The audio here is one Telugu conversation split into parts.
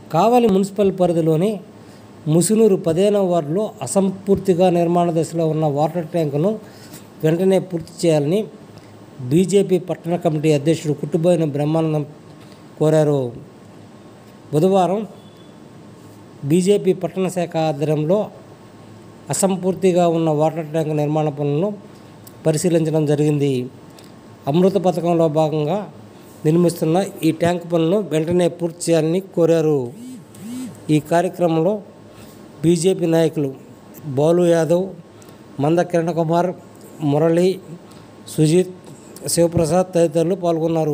కావలి మున్సిపల్ పరిధిలోని ముసునూరు పదిహేనవ వార్డులో అసంపూర్తిగా నిర్మాణ దశలో ఉన్న వాటర్ ట్యాంకును వెంటనే పూర్తి చేయాలని బీజేపీ పట్టణ కమిటీ అధ్యక్షుడు కుట్టుబోయిన బ్రహ్మానందం కోరారు బుధవారం బీజేపీ పట్టణ శాఖ ఆధ్వర్యంలో అసంపూర్తిగా ఉన్న వాటర్ ట్యాంక్ నిర్మాణ పనులను పరిశీలించడం జరిగింది అమృత పథకంలో భాగంగా నిర్మిస్తున్న ఈ ట్యాంక్ పనులను వెంటనే పూర్తి చేయాలని కోరారు ఈ కార్యక్రమంలో బీజేపీ నాయకులు బాలు యాదవ్ మంద కిరణ్ కుమార్ మురళి సుజిత్ శివప్రసాద్ తదితరులు పాల్గొన్నారు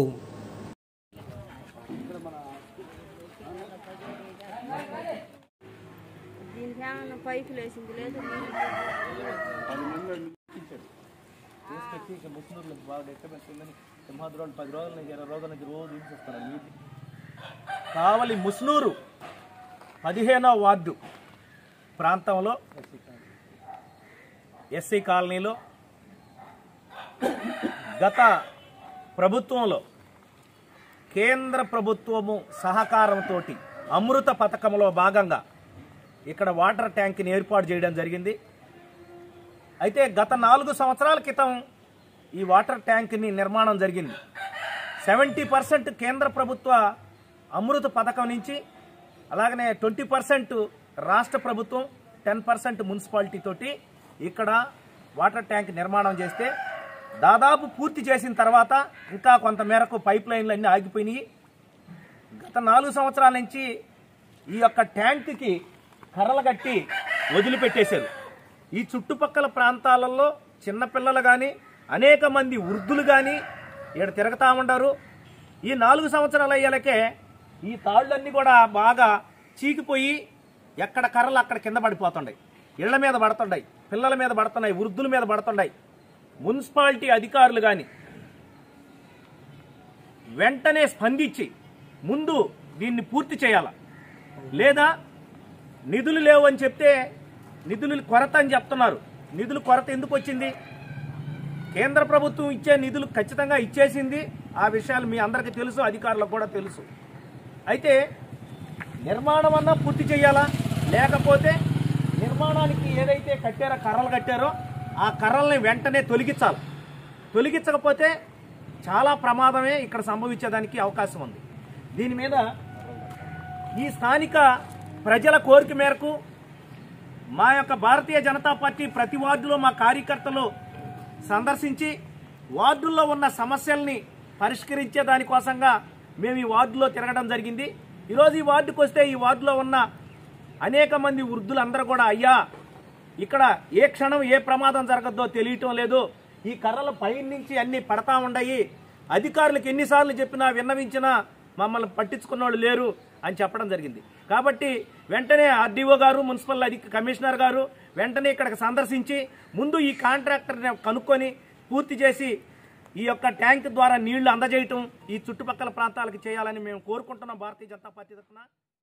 దీనికి ఏమన్నా పైపులు వేసింది లేదు తీసుకొచ్చి ఇక ముస్లింలు బాగా డిస్టర్బెన్స్ ఉందని సింహాద్రోలు పది రోజుల నుంచి ఇరవై రోజుల నుంచి రోజు తీసేస్తారు నీటి కావలి ముస్నూరు పదిహేనో వార్డు ప్రాంతంలో ఎస్సీ కాలనీలో గత ప్రభుత్వంలో కేంద్ర ప్రభుత్వము సహకారంతో అమృత పథకంలో భాగంగా ఇక్కడ వాటర్ ట్యాంక్ని ఏర్పాటు చేయడం జరిగింది అయితే గత నాలుగు సంవత్సరాల క్రితం ఈ వాటర్ ట్యాంక్ని నిర్మాణం జరిగింది సెవెంటీ పర్సెంట్ కేంద్ర ప్రభుత్వ అమృత పథకం నుంచి అలాగనే ట్వంటీ పర్సెంట్ రాష్ట్ర ప్రభుత్వం టెన్ పర్సెంట్ మున్సిపాలిటీ తోటి ఇక్కడ వాటర్ ట్యాంక్ నిర్మాణం చేస్తే దాదాపు పూర్తి చేసిన తర్వాత ఇంకా కొంత మేరకు పైప్ లైన్లు అన్నీ ఆగిపోయినాయి గత నాలుగు సంవత్సరాల నుంచి ఈ యొక్క ట్యాంక్కి కర్రలు కట్టి వదిలిపెట్టేశారు ఈ చుట్టుపక్కల ప్రాంతాలలో చిన్నపిల్లలు కానీ అనేక మంది వృద్ధులు కానీ ఇక్కడ తిరుగుతూ ఉంటారు ఈ నాలుగు సంవత్సరాల అయ్యేలకే ఈ తాళ్ళన్నీ కూడా బాగా చీకిపోయి ఎక్కడ కర్రలు అక్కడ కింద పడిపోతుంటాయి ఇళ్ల మీద పడుతుంటాయి పిల్లల మీద పడుతున్నాయి వృద్ధుల మీద పడుతున్నాయి మున్సిపాలిటీ అధికారులు కానీ వెంటనే స్పందించి ముందు దీన్ని పూర్తి చేయాల లేదా నిధులు లేవు అని చెప్తే నిధులు కొరత అని చెప్తున్నారు నిధులు కొరత ఎందుకు వచ్చింది కేంద్ర ప్రభుత్వం ఇచ్చే నిధులు ఖచ్చితంగా ఇచ్చేసింది ఆ విషయాలు మీ అందరికీ తెలుసు అధికారులకు కూడా తెలుసు అయితే నిర్మాణం అన్నా పూర్తి చేయాలా లేకపోతే నిర్మాణానికి ఏదైతే కట్టారో కర్రలు కట్టారో ఆ కర్రల్ని వెంటనే తొలగించాలి తొలగించకపోతే చాలా ప్రమాదమే ఇక్కడ సంభవించేదానికి అవకాశం ఉంది దీని మీద ఈ స్థానిక ప్రజల కోరిక మేరకు మా యొక్క భారతీయ జనతా పార్టీ ప్రతి వార్డులో మా కార్యకర్తలు సందర్శించి వార్డుల్లో ఉన్న సమస్యల్ని పరిష్కరించే దానికోసంగా మేము ఈ వార్డులో తిరగడం జరిగింది ఈరోజు ఈ వార్డుకు వస్తే ఈ వార్డులో ఉన్న అనేక మంది వృద్ధులందరూ కూడా అయ్యా ఇక్కడ ఏ క్షణం ఏ ప్రమాదం జరగద్దో తెలియటం లేదు ఈ కర్రల పై నుంచి అన్ని పడతా ఉన్నాయి అధికారులకు ఎన్నిసార్లు చెప్పినా విన్నవించినా మమ్మల్ని పట్టించుకున్న వాళ్ళు లేరు అని చెప్పడం జరిగింది కాబట్టి వెంటనే ఆర్డీఓ గారు మున్సిపల్ అధిక కమిషనర్ గారు వెంటనే ఇక్కడికి సందర్శించి ముందు ఈ కాంట్రాక్టర్ని కనుక్కొని పూర్తి చేసి ఈ యొక్క ట్యాంక్ ద్వారా నీళ్లు అందజేయటం ఈ చుట్టుపక్కల ప్రాంతాలకు చేయాలని మేము కోరుకుంటున్నాం భారతీయ జనతా పార్టీ తరఫున